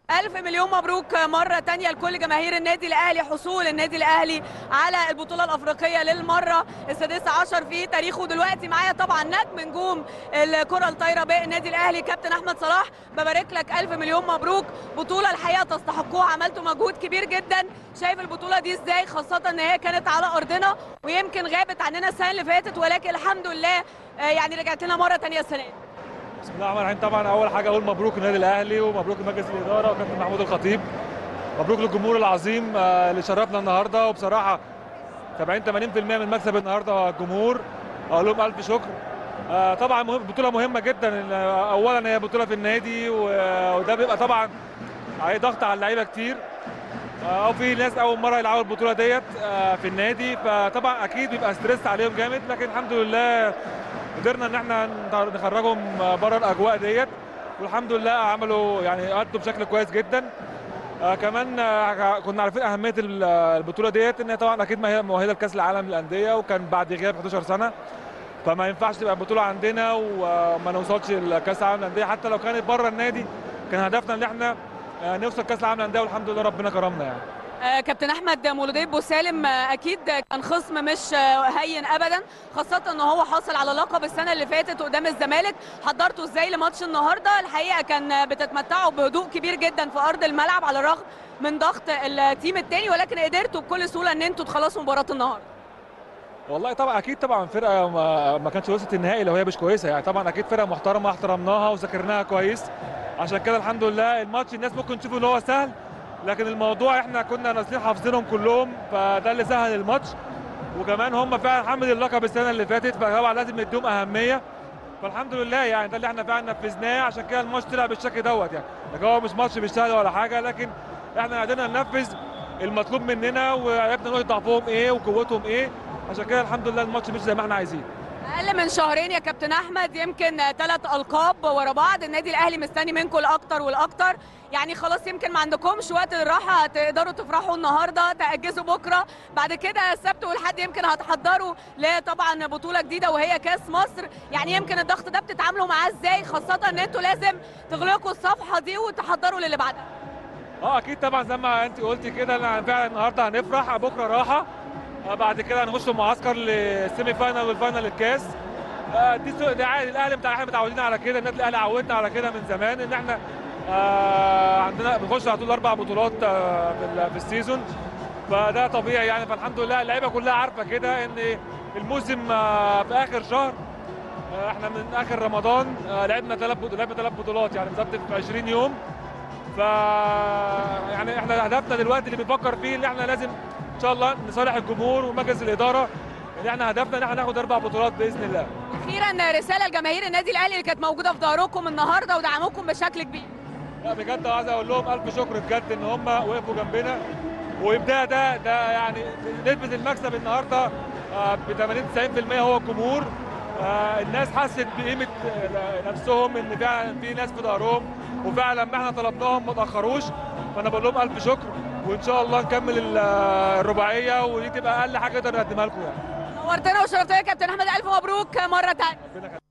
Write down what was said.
ألف مليون مبروك مرة تانية لكل جماهير النادي الأهلي حصول النادي الأهلي على البطولة الأفريقية للمرة السادسة عشر في تاريخه دلوقتي معايا طبعا نجم نجوم الكرة الطايرة بالنادي الأهلي كابتن أحمد صلاح ببارك لك ألف مليون مبروك بطولة الحقيقة تستحقوها عملتوا مجهود كبير جدا شايف البطولة دي إزاي خاصة إن هي كانت على أرضنا ويمكن غابت عننا السنة اللي فاتت ولكن الحمد لله آه، يعني رجعت لنا مرة تانية السنة دي بسم الله الرحمن الرحيم طبعا اول حاجه اقول مبروك النادي الاهلي ومبروك لمجلس الاداره وكابتن محمود الخطيب مبروك للجمهور العظيم آه، اللي شرفنا النهارده وبصراحه 70 80% من مكسب النهارده الجمهور اقول لهم الف شكر آه، طبعا مهم بطوله مهمه جدا إن، آه، اولا هي بطوله في النادي و- وده بيبقى طبعا عليه ضغط على اللعيبه كتير آه، او في ناس اول مره يلعبوا البطوله ديت آه، في النادي فطبعا اكيد بيبقى ستريس عليهم جامد لكن الحمد لله قدرنا ان احنا نخرجهم بره الاجواء ديت والحمد لله عملوا يعني ادوا بشكل كويس جدا آه كمان آه كنا عارفين اهميه ال- البطوله ديت ان هي طبعا اكيد ما هي مؤهله لكاس العالم للانديه وكان بعد غياب 11 سنه فما ينفعش تبقى البطوله عندنا وما نوصلش لكاس العالم للانديه حتى لو كانت بره النادي كان هدفنا ان احنا آه نوصل كاس العالم للانديه والحمد لله ربنا كرمنا يعني آه، كابتن احمد مولوديه بوسالم آه، اكيد كان خصم مش آه، هين ابدا خاصه ان هو حاصل على لقب السنه اللي فاتت قدام الزمالك حضرته ازاي لماتش النهارده الحقيقه كان آه، بتتمتعوا بهدوء كبير جدا في ارض الملعب على الرغم من ضغط التيم الثاني ولكن قدرتوا بكل سهوله ان انتوا تخلصوا مباراه النهارده والله طبعا اكيد طبعا فرقه ما, ما كانتش وصلت النهائي لو هي مش كويسه يعني طبعا اكيد فرقه محترمه احترمناها وذاكرناها كويس عشان كده الحمد لله الماتش الناس ممكن تشوفه ان هو سهل لكن الموضوع احنا كنا نازلين حافظينهم كلهم فده اللي سهل الماتش وكمان هم فعلا حمل اللقب السنه اللي فاتت فطبعا لازم نديهم اهميه فالحمد لله يعني ده اللي احنا فعلا نفذناه عشان كده الماتش طلع بالشكل دوت يعني لكن هو مش ماتش مش سهل ولا حاجه لكن احنا قدرنا ننفذ المطلوب مننا وعرفنا نقول ضعفهم ايه وقوتهم ايه عشان كده الحمد لله الماتش مش زي ما احنا عايزين اقل من شهرين يا كابتن احمد يمكن ثلاث القاب ورا بعض النادي الاهلي مستني منكم الاكتر والاكتر يعني خلاص يمكن ما عندكمش وقت للراحه تقدروا تفرحوا النهارده تاجزوا بكره بعد كده السبت والحد يمكن هتحضروا لطبعا بطوله جديده وهي كاس مصر يعني يمكن الضغط ده بتتعاملوا معاه ازاي خاصه ان انتوا لازم تغلقوا الصفحه دي وتحضروا للي بعدها اه اكيد طبعا زي ما انت قلتي كده إن فعلا النهارده هنفرح بكره راحه آه بعد كده هنخش معسكر للسيمي فاينال والفاينال الكاس آه دي سو- ده عادي الاهلي بتاع احنا متعودين على كده النادي الاهلي عودنا على كده من زمان ان احنا آه عندنا بنخش على طول اربع بطولات آه في, ال- في السيزون فده طبيعي يعني فالحمد لله اللعيبه كلها عارفه كده ان الموسم آه في اخر شهر آه احنا من اخر رمضان آه لعبنا ثلاث لعبنا ثلاث بطولات يعني بالظبط في 20 يوم ف يعني احنا هدفنا دلوقتي اللي بنفكر فيه ان احنا لازم ان شاء الله نصالح الجمهور ومجلس الاداره ان احنا هدفنا ان احنا ناخد اربع بطولات باذن الله اخيرا رساله لجماهير النادي الاهلي اللي كانت موجوده في ظهركم النهارده ودعموكم بشكل كبير لا بجد عايز اقول لهم الف شكر بجد ان هم وقفوا جنبنا وابداع ده ده يعني نسبه المكسب النهارده ب 80 90% هو الجمهور آه، الناس حست بقيمه آه، نفسهم ان فعلا في ناس في ظهرهم وفعلا ما احنا طلبناهم ما تاخروش فانا بقول لهم الف شكر وان شاء الله نكمل ال- الرباعيه ودي تبقى اقل حاجه نقدر نقدمها لكم يعني نورتنا وشرفتنا يا كابتن احمد الف مبروك مره ثانيه ربنا يخليك.